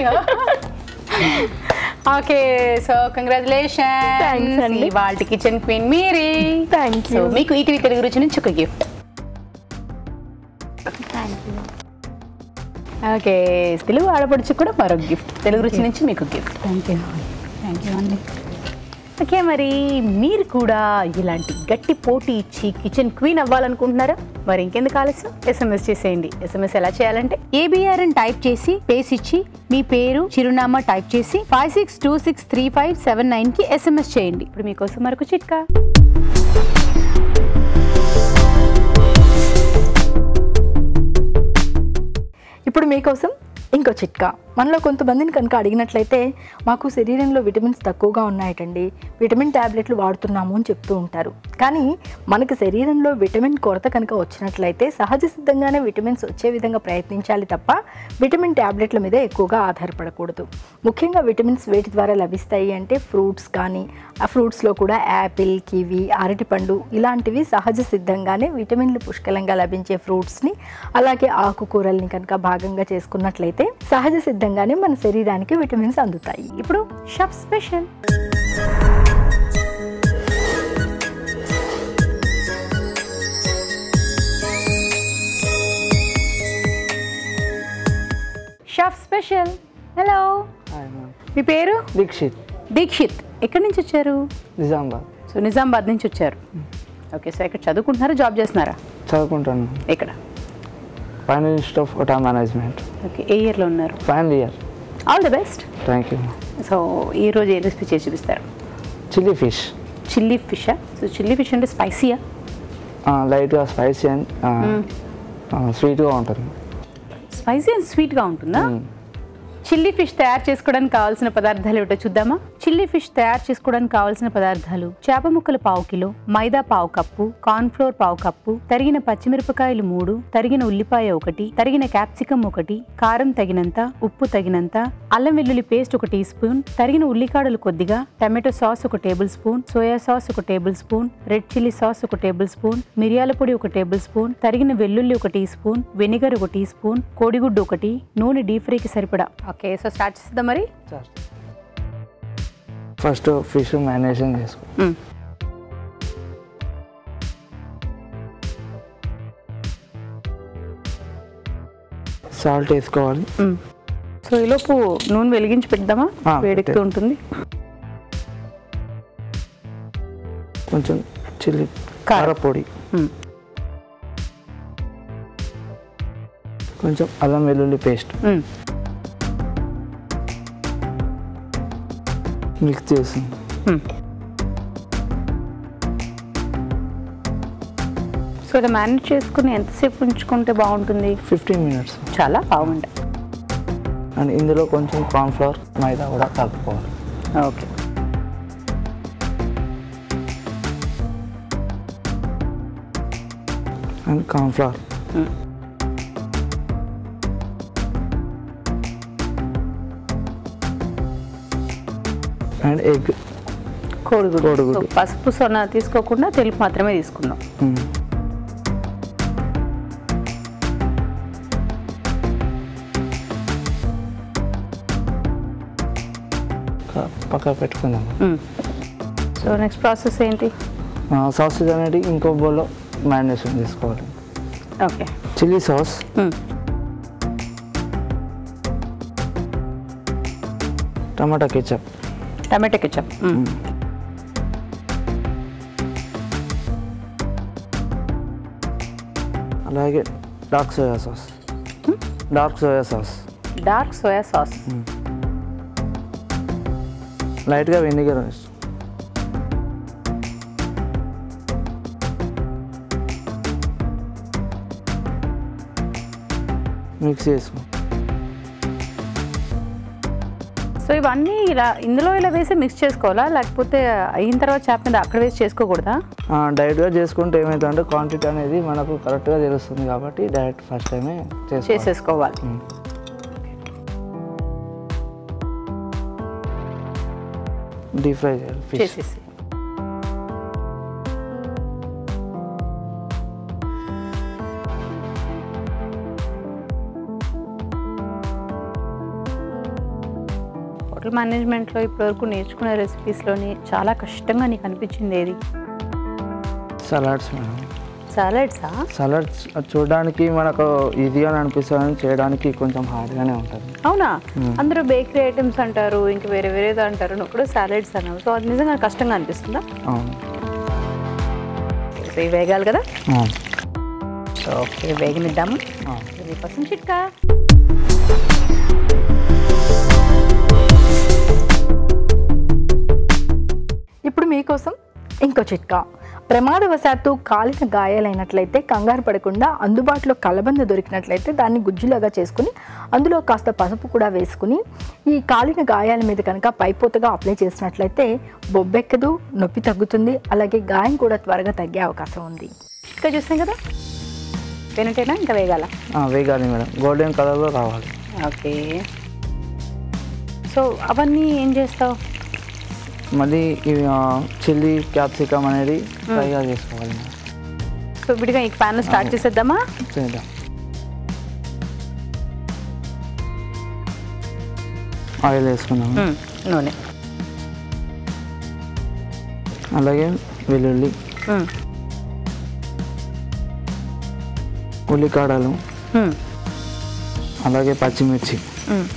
ఓకే సో Thanks కంగ్రాచులేషన్ అండి. వాళ్ళ కిచెన్ క్వీన్ మీరి థ్యాంక్ సో యూ మీకు ఈటీవీ తెలుగు రుచి నుంచి ఒక గిఫ్ట్ ఓకే తెలుగు ఆడపడుచు కూడా మరొక గిఫ్ట్ తెలుగు రుచి నుంచి మీకు gift thank you thank you అండి ఓకే మరి మీరు కూడా ఇలాంటి గట్టి పోటీ ఇచ్చి కిచెన్ క్వీన్ అవ్వాలనుకుంటున్నారా మరి ఇంకెందుకు ఆలస్యం ఎస్ఎంఎస్ చేసేయండి ఎస్ఎంఎస్ ఎలా చేయాలంటే ఏబిఆర్ అని టైప్ చేసి పేస్ ఇచ్చి మీ పేరు చిరునామా టైప్ చేసి five six two six three five seven nine కి ఎస్ఎంఎస్ చేయండి ఇప్పుడు మీకోసం మరొక చిట్కా ఇప్పుడు మీకోసం ఇంకో చిట్కా మనలో కొంతమందిని కనుక అడిగినట్లయితే మాకు శరీరంలో విటమిన్స్ తక్కువగా ఉన్నాయటండి విటమిన్ ట్యాబ్లెట్లు వాడుతున్నాము అని చెప్తూ ఉంటారు కానీ మనకు శరీరంలో విటమిన్ కొరత కనుక వచ్చినట్లయితే సహజ సిద్ధంగానే విటమిన్స్ వచ్చే విధంగా ప్రయత్నించాలి తప్ప విటమిన్ ట్యాబ్లెట్ల మీద ఎక్కువగా ఆధారపడకూడదు ముఖ్యంగా విటమిన్స్ వేటి ద్వారా లభిస్తాయి అంటే ఫ్రూట్స్ కానీ ఆ ఫ్రూట్స్లో కూడా యాపిల్ కివి అరటిపండు ఇలాంటివి సహజ సిద్ధంగానే విటమిన్లు పుష్కలంగా లభించే ఫ్రూట్స్ని అలాగే ఆకుకూరల్ని కనుక భాగంగా చేసుకున్నట్లయితే సహజ సిద్ధంగానే మన శరీరానికి విటమిన్స్ అందుతాయి ఇప్పుడు shop special shop special hello మీ పేరు దీక్షిత్ దీక్షిత్ ఎక్కడి నుంచి వచ్చారు నిజామాబాద్ సో నిజామాబాద్ నుంచి వచ్చారు ఓకే సో ఇక్కడ చదువుకుంటున్నారా జాబ్ చేస్తున్నారా చదువుకుంటాను ఇక్కడ final institute of hotel management okay ఏ ఇయర్లో ఉన్నారు final year all the best thank you so ఈ రోజు ఏ రెసిపీ చేసి చూపిస్తారు చిల్లీ ఫిష్ చిల్లీ ఫిషా సో చిల్లీ ఫిష్ అంటే స్పైసీయా లైట్గా స్పైసీ అండ్ స్వీట్గా ఉంటుంది స్పైసీ అండ్ స్వీట్గా ఉంటుందా చిల్లీ ఫిష్ తయారు చేసుకోవడానికి కావాల్సిన పదార్థాలు ఏమిటో చూద్దామా చిల్లీ ఫిష్ తయారు చేసుకోవడానికి కావాల్సిన పదార్థాలు చేప ముక్కలు పావు కిలో మైదా పావు కప్పు కార్న్ ఫ్లోర్ పావు కప్పు తరిగిన పచ్చిమిరపకాయలు మూడు తరిగిన ఉల్లిపాయ ఒకటి తరిగిన క్యాప్సికం ఒకటి కారం తగినంత ఉప్పు తగినంత అల్లం వెల్లుల్లి పేస్ట్ ఒక టీ స్పూన్ తరిగిన ఉల్లికాడలు కొద్దిగా టమాటో సాస్ ఒక టేబుల్ స్పూన్ సోయా సాస్ ఒక table spoon red chilli sauce ఒక టేబుల్ స్పూన్ మిరియాల పొడి ఒక టేబుల్ స్పూన్ తరిగిన వెల్లుల్లి ఒక టీ స్పూన్ వెనిగర్ ఒక టీ స్పూన్ కోడిగుడ్డు ఒకటి నూనె డీప్ ఫ్రైకి సరిపడా ఓకే సో స్టార్ట్ చేద్దాం మరి ఫస్ట్ ఫిష్ మేనేజన్ చేసుకో మ్మ్. సాల్ట్ వేసుకోవాలి మ్మ్. సో ఈలోపు నూనె వెలిగించి పెడదామా ఆ, వేడెక్కుతూ పెట్టే. ఉంటుంది కొంచెం చిల్లీ కారం. కారపొడి మ్మ్. కొంచెం అల్లం వెల్లుల్లి పేస్ట్ మ్మ్. మిక్స్ చేసి మ్మ్. సో ఇలా మేనేజ్ చేసుకుని ఎంతసేపు ఉంచుకుంటే బాగుంటుంది ఫిఫ్టీన్ మినిట్స్ చాలా బాగుంది అండ్ ఇందులో కొంచెం కార్న్ఫ్లవర్ మైదా కూడా కలుపుకోవాలి okay and cornflour hmm. And egg కోడిగుడ్డు కోడిగుడ్డు. సో పసుపు సొన తీసుకోకుండా తెలుపు మాత్రమే తీసుకుందాం పక్క పెట్టుకుందాం మ్మ్. సో నెక్స్ట్ ప్రాసెస్ ఏంటి సాసెస్ అనేది ఇంకో బౌల్లో మ్యారినేషన్ చేసుకోవాలి okay chilli sauce hmm. Tomato ketchup tomato ketchup hmm. అలాగే dark soya sauce dark soya sauce dark soya sauce లైట్గా వెనిగర్ వేస్తాం మిక్స్ చేసుకో సో ఇవన్నీ ఇలా ఇందులో ఇలా వేసి మిక్స్ చేసుకోవాలా లేకపోతే అయిన తర్వాత చేప మీద అక్కడ వేసి చేసుకోకూడదా డైరెక్ట్గా చేసుకుంటే ఏమవుతుందంటే క్వాంటిటీ అనేది మనకు కరెక్ట్గా తెలుస్తుంది కాబట్టి డైరెక్ట్ ఫస్ట్ టైమే చేసుకోవాలి చేసేసుకోవాలి డీప్ ఫ్రై చేయాలి ఫిష్ చేసేసి హోటల్ మేనేజ్మెంట్లో ఇప్పటివరకు నేర్చుకునే రెసిపీస్లోని చాలా కష్టంగా నీకు అనిపించింది ఏది సలాడ్స్ మేడం సాలడ్సా సలాడ్స్ చూడడానికి మనకు ఈజీగా అనిపిస్తుంది చేయడానికి కొంచెం హార్డ్గానే ఉంటుంది అవునా అందరూ బేకరీ ఐటమ్స్ అంటారు ఇంకా వేరే వేరేది అంటారు నువ్వు కూడా సాలడ్స్ అన్నావు సో అది నిజంగా కష్టంగా అనిపిస్తుందా అవును సో ఇవి వేగాలి కదా అవును. సో ఓకే వేగనిద్దాము అవును. దీనికోసం చిట్కా ఇప్పుడు మీకోసం ఇంకో చిట్కా ప్రమాదవశాత్తు కాలిన గాయాలైనట్లయితే కంగారు పడకుండా అందుబాటులో కలబంద దొరికినట్లయితే దాన్ని గుజ్జులాగా చేసుకుని అందులో కాస్త పసుపు కూడా వేసుకుని ఈ కాలిన గాయాల మీద కనుక పైపోతగా అప్లై చేసినట్లయితే బొబ్బెక్కదు నొప్పి తగ్గుతుంది అలాగే గాయం కూడా త్వరగా తగ్గే అవకాశం ఉంది ఇంకా చూసాం కదా వినటేనా ఇంకా వేగాల ఆ, వేగాలి మేడం గోల్డెన్ కలర్లో రావాలి ఓకే సో అవన్నీ ఏం చేస్తావు మళ్ళీ ఇవి చిల్లీ క్యాప్సికమ్ అనేది ఫ్రైగా చేసుకోవాలి మేడం సో విడిగా ఈ ప్యాన్ స్టార్ట్ చేసేద్దామా చేద్దాం ఆయిల్ వేసుకున్నాము మ్మ్. నూనె అలాగే వెల్లుల్లి మ్మ్. ఉల్లికాడలు మ్మ్. అలాగే పచ్చిమిర్చి మ్మ్.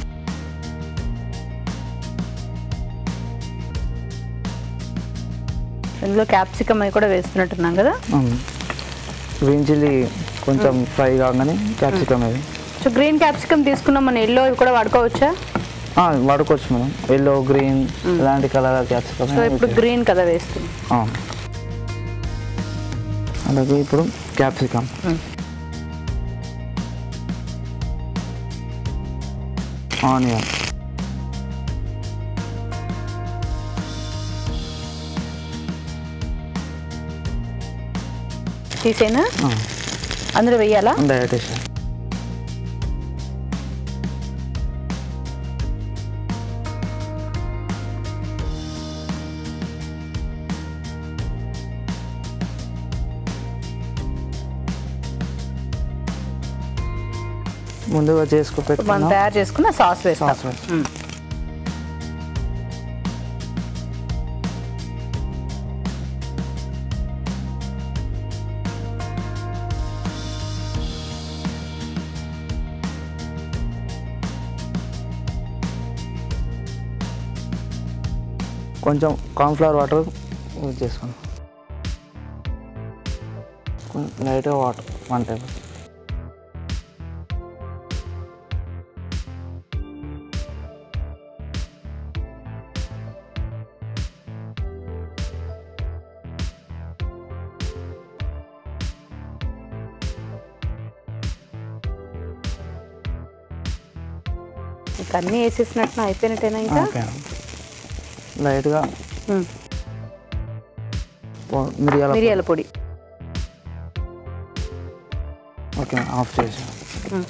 ఇందులో క్యాప్సికమ్ అవి కూడా వేస్తున్నట్టున్నాం కదా గ్రీన్ చిల్లీ కొంచెం ఫ్రై కాగానే క్యాప్సికమ్ అది సో గ్రీన్ క్యాప్సికమ్ తీసుకున్నాం మన ఎల్లో ఇవి కూడా వాడుకోవచ్చా ఆ, వాడుకోవచ్చు మేడం ఎల్లో గ్రీన్ ఇలాంటి కలర్ క్యాప్సికమ్ సో ఇప్పుడు గ్రీన్ కదా వేస్తుంది అలాగే ఇప్పుడు క్యాప్సికమ్ మ్మ్. ఆనియన్ తీసేనా అందులో వెయ్యాలా డైరెక్ట్ ముందుగా చేసుకో మనం పెట్టుకున్నాం తయారు చేసుకున్న సాస్ వేస్తాం సాస్ వేస్తాం. మ్మ్. కొంచెం కార్న్ఫ్లవర్ వాటర్ యూజ్ చేసుకున్నాం లైట్గా వాటర్ వన్ టేబుల్ ఇంకా అన్నీ వేసేసినట్టు అయిపోయినట్టేనా ఇంకా ఓకే లైట్గా ఉమ్. పో- మిరియాల మిరియాల పొడి ఓకే ఆఫ్ చేసి ఉమ్.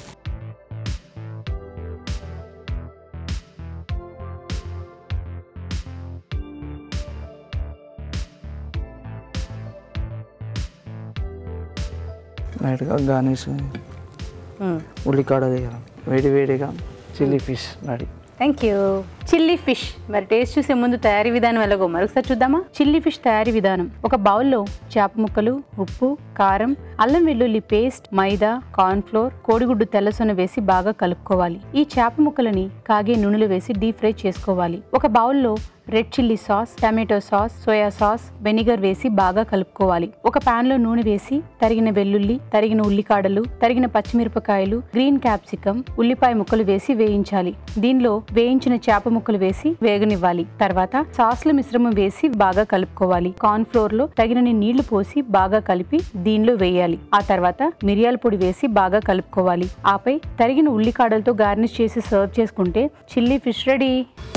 లైట్గా గార్నిష్ ఉమ్. ఉల్లికాడ తీయాలి వేడి వేడిగా chilli fish ready thank you chilli fish మరి టేస్ట్ చూసే ముందు తయారీ విధానం ఎలాగో మరొకసారి చూద్దామా చిల్లీ ఫిష్ తయారీ విధానం ఒక బౌల్లో చేప ముక్కలు ఉప్పు కారం అల్లం వెల్లుల్లి పేస్ట్ మైదా కార్న్ ఫ్లోర్ కోడిగుడ్డు తెల్లసొన వేసి బాగా కలుపుకోవాలి ఈ చేప ముక్కలని కాగే నూనెలో వేసి డీప్ ఫ్రై చేసుకోవాలి ఒక బౌల్లో red chilli sauce tomato sauce soya sauce vinegar వేసి బాగా కలుపుకోవాలి ఒక పాన్ లో నూనె వేసి తరిగిన వెల్లుల్లి తరిగిన ఉల్లికాడలు తరిగిన పచ్చిమిరపకాయలు గ్రీన్ క్యాప్సికం ఉల్లిపాయ ముక్కలు వేసి వేయించాలి దీనిలో వేయించిన చేప ముక్కలు వేసి వేగనివ్వాలి తర్వాత సాస్ల మిశ్రమం వేసి బాగా కలుపుకోవాలి కార్న్ ఫ్లోర్ లో తగినన్ని నీళ్లు పోసి బాగా కలిపి దీనిలో వేయాలి ఆ తర్వాత మిరియాల పొడి వేసి బాగా కలుపుకోవాలి ఆపై తరిగిన ఉల్లికాడలతో గార్నిష్ చేసి సర్వ్ చేసుకుంటే chilli fish ready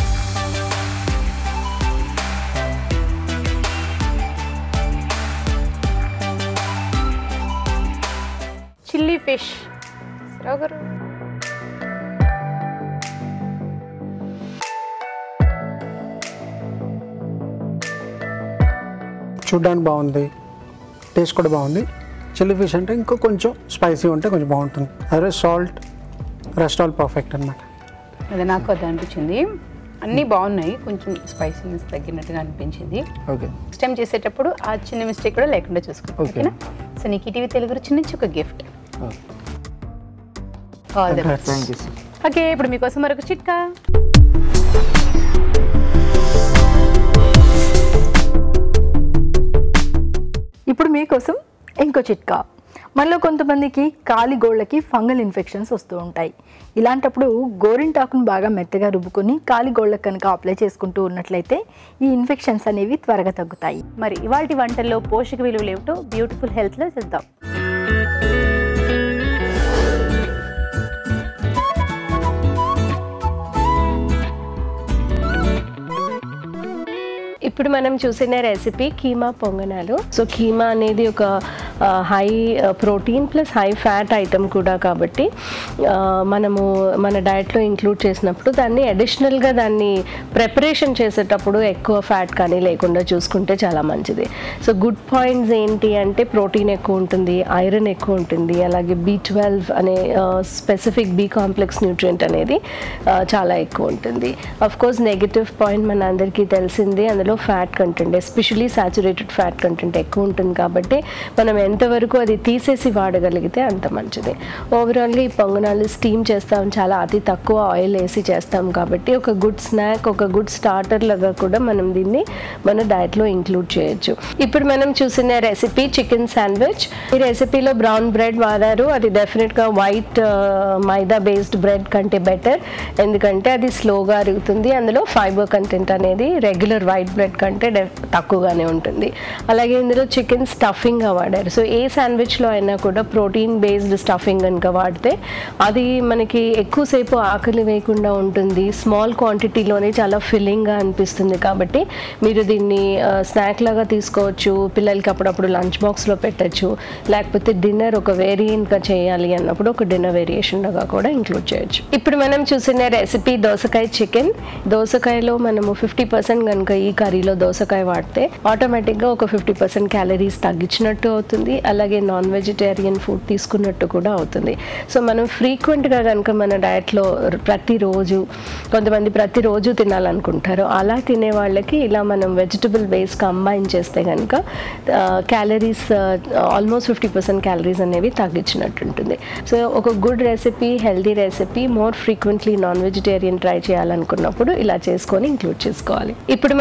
chilli fish గారు చూడ్డానికి బాగుంది టేస్ట్ కూడా బాగుంది చిల్లీ ఫిష్ అంటే ఇంకో కొంచెం స్పైసీ ఉంటే కొంచెం బాగుంటుంది అదే సాల్ట్ రెస్టాల్ పర్ఫెక్ట్ అనమాట అది నాకు అది అనిపించింది అన్నీ బాగున్నాయి కొంచెం స్పైసీనెస్ తగ్గినట్టుగా అనిపించింది ఓకే నెక్స్ట్ టైం చేసేటప్పుడు ఆ చిన్న మిస్టేక్ కూడా లేకుండా చూసుకో Okay. ఓకేనా సో నీకు ఈ టీవీ తెలుగు చిన్న నుంచి ఒక gift all the best thank you sir okay ఇప్పుడు మీకోసం మరొక చిట్కా ఇప్పుడు మీకోసం ఇంకో చిట్కా మనలో కొంతమందికి కాలి గోళ్ళకి ఫంగల్ ఇన్ఫెక్షన్స్ వస్తూ ఉంటాయి ఇలాంటప్పుడు గోరింటాకును బాగా మెత్తగా రుబ్బుకొని కాలి గోళ్ళకు కనుక అప్లై చేసుకుంటూ ఉన్నట్లయితే ఈ ఇన్ఫెక్షన్స్ అనేవి త్వరగా తగ్గుతాయి మరి ఇవాటి వంటల్లో పోషక విలువలు ఏమిటో బ్యూటిఫుల్ హెల్త్లో చూద్దాం ఇప్పుడు మనం చూసిన రెసిపీ కీమా పొంగనాలు సో కీమా అనేది ఒక high protein plus high fat item కూడా కాబట్టి ఆ, మనము మన డైట్లో ఇంక్లూడ్ చేసినప్పుడు దాన్ని అడిషనల్గా దాన్ని ప్రిపరేషన్ చేసేటప్పుడు ఎక్కువ ఫ్యాట్ కానీ లేకుండా చూసుకుంటే చాలా మంచిది సో గుడ్ పాయింట్స్ ఏంటి అంటే ప్రోటీన్ ఎక్కువ ఉంటుంది ఐరన్ ఎక్కువ ఉంటుంది అలాగే బి ట్వెల్వ్ అనే స్పెసిఫిక్ బి కాంప్లెక్స్ న్యూట్రియంట్ అనేది ఆ, చాలా ఎక్కువ ఉంటుంది అఫ్ కోర్స్ నెగిటివ్ పాయింట్ మన అందరికీ తెలిసింది అందులో fat content especially saturated fat content ఎక్కువ ఉంటుంది కాబట్టి మనం ఎంతవరకు అది తీసేసి వాడగలిగితే అంత మంచిది ఓవరాల్గా ఈ పొంగనాలు స్టీమ్ చేస్తాం చాలా అతి తక్కువ ఆయిల్ వేసి చేస్తాం కాబట్టి ఒక గుడ్ స్నాక్ ఒక గుడ్ స్టార్టర్ లాగా కూడా మనం దీన్ని మన డైట్లో ఇంక్లూడ్ చేయొచ్చు ఇప్పుడు మనం చూసిన రెసిపీ చికెన్ శాండ్విచ్ ఈ రెసిపీలో బ్రౌన్ బ్రెడ్ వాడారు అది డెఫినెట్గా వైట్ మైదా బేస్డ్ బ్రెడ్ కంటే బెటర్ ఎందుకంటే అది స్లోగా అరుగుతుంది అందులో ఫైబర్ కంటెంట్ అనేది రెగ్యులర్ వైట్ బ్రెడ్ కంటే డెఫ్- తక్కువగానే ఉంటుంది అలాగే ఇందులో చికెన్ స్టఫింగ్గా వాడారు సో ఏ శాండ్విచ్లో అయినా కూడా ప్రోటీన్ బేస్డ్ స్టఫింగ్ కనుక వాడితే అది మనకి ఎక్కువసేపు ఆకలి వేయకుండా ఉంటుంది స్మాల్ క్వాంటిటీలోనే చాలా ఫిల్లింగ్గా అనిపిస్తుంది కాబట్టి మీరు దీన్ని స్నాక్ లాగా తీసుకోవచ్చు పిల్లలకి అప్పుడప్పుడు లంచ్ బాక్స్లో పెట్టచ్చు లేకపోతే డిన్నర్ ఒక వేరియంట్గా చేయాలి అన్నప్పుడు ఒక డిన్నర్ వేరియేషన్ లాగా కూడా ఇంక్లూడ్ చేయొచ్చు ఇప్పుడు మనం చూసిన రెసిపీ దోసకాయ చికెన్ దోసకాయలో మనము ఫిఫ్టీ పర్సెంట్ కనుక ఈ కర్రీలో దోసకాయ వాడితే ఆటోమేటిక్గా ఒక ఫిఫ్టీ పర్సెంట్ క్యాలరీస్ తగ్గించినట్టు అవుతుంది అలాగే నాన్ వెజిటేరియన్ ఫుడ్ తీసుకున్నట్టు కూడా అవుతుంది సో మనం ఫ్రీక్వెంట్గా కనుక మన డయట్లో ప్రతిరోజు కొంతమంది ప్రతిరోజు తినాలనుకుంటారు అలా తినే వాళ్ళకి ఇలా మనం వెజిటబుల్ బేస్ కంబైన్ చేస్తే కనుక calories almost fifty percent calories అనేవి తగ్గించినట్టు ఉంటుంది సో ఒక good recipe healthy recipe more frequently non vegetarian try చేయాలనుకున్నప్పుడు ఇలా చేసుకొని ఇంక్లూడ్ చేసుకోవాలి ఇప్పుడు మనం చూసిన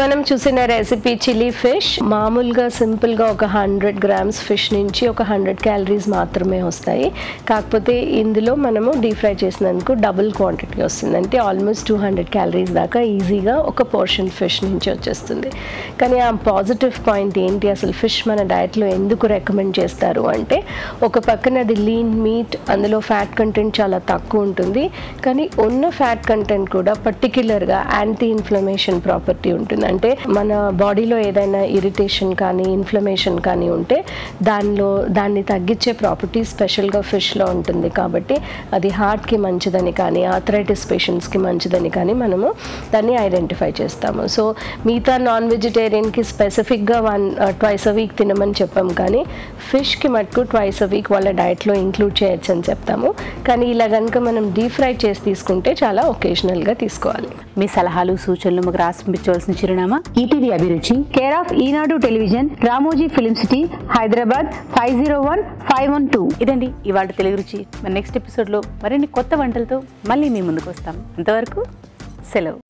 చూసిన రెసిపీ చిల్లీ ఫిష్ మామూలుగా సింపుల్గా ఒక హండ్రెడ్ గ్రామ్స్ ఫిష్ నుంచి ఒక హండ్రెడ్ క్యాలరీస్ మాత్రమే వస్తాయి కాకపోతే ఇందులో మనము డీప్ ఫ్రై చేసినందుకు డబుల్ క్వాంటిటీ వస్తుంది అంటే ఆల్మోస్ట్ టూ హండ్రెడ్ క్యాలరీస్ దాకా ఈజీగా ఒక పోర్షన్ ఫిష్ నుంచి వచ్చేస్తుంది కానీ ఆ పాజిటివ్ పాయింట్ ఏంటి అసలు ఫిష్ మన డయట్లో ఎందుకు రికమెండ్ చేస్తారు అంటే ఒక పక్కన అది లీన్ మీట్ అందులో ఫ్యాట్ కంటెంట్ చాలా తక్కువ ఉంటుంది కానీ ఉన్న ఫ్యాట్ కంటెంట్ కూడా పర్టిక్యులర్గా యాంటీ ఇన్ఫ్లమేషన్ ప్రాపర్టీ ఉంటుంది అంటే మన బాడీలో ఏదైనా ఇరిటేషన్ కానీ ఇన్ఫ్లమేషన్ కానీ ఉంటే దానిలో దాన్ని తగ్గించే ప్రాపర్టీ స్పెషల్గా ఫిష్లో ఉంటుంది కాబట్టి అది హార్ట్కి మంచిదని కానీ ఆథరైటిస్ పేషెంట్స్కి మంచిదని కానీ మనము దాన్ని ఐడెంటిఫై చేస్తాము సో మిగతా నాన్ వెజిటేరియన్కి స్పెసిఫిక్గా వన్ ట్వైస్ అ వీక్ తినమని చెప్పాం కానీ ఫిష్కి మటుకు ట్వైస్ అ వీక్ వాళ్ళ డైట్లో ఇంక్లూడ్ చేయొచ్చు అని చెప్తాము కానీ ఇలా కనుక మనం డీప్ ఫ్రై చేసి తీసుకుంటే చాలా ఒకేషనల్గా తీసుకోవాలి మీ సలహాలు సూచనలు మాకు రాసి పంపించవలసిన చిరునామా ETV Abhiruchi care of Eenadu television Ramoji film city Hyderabad five zero one five one two ఇదండి ఇవాళ తెలుగు రుచి మన నెక్స్ట్ ఎపిసోడ్లో మరిన్ని కొత్త వంటలతో మళ్ళీ మీ ముందుకు వస్తాం అంతవరకు సెలవు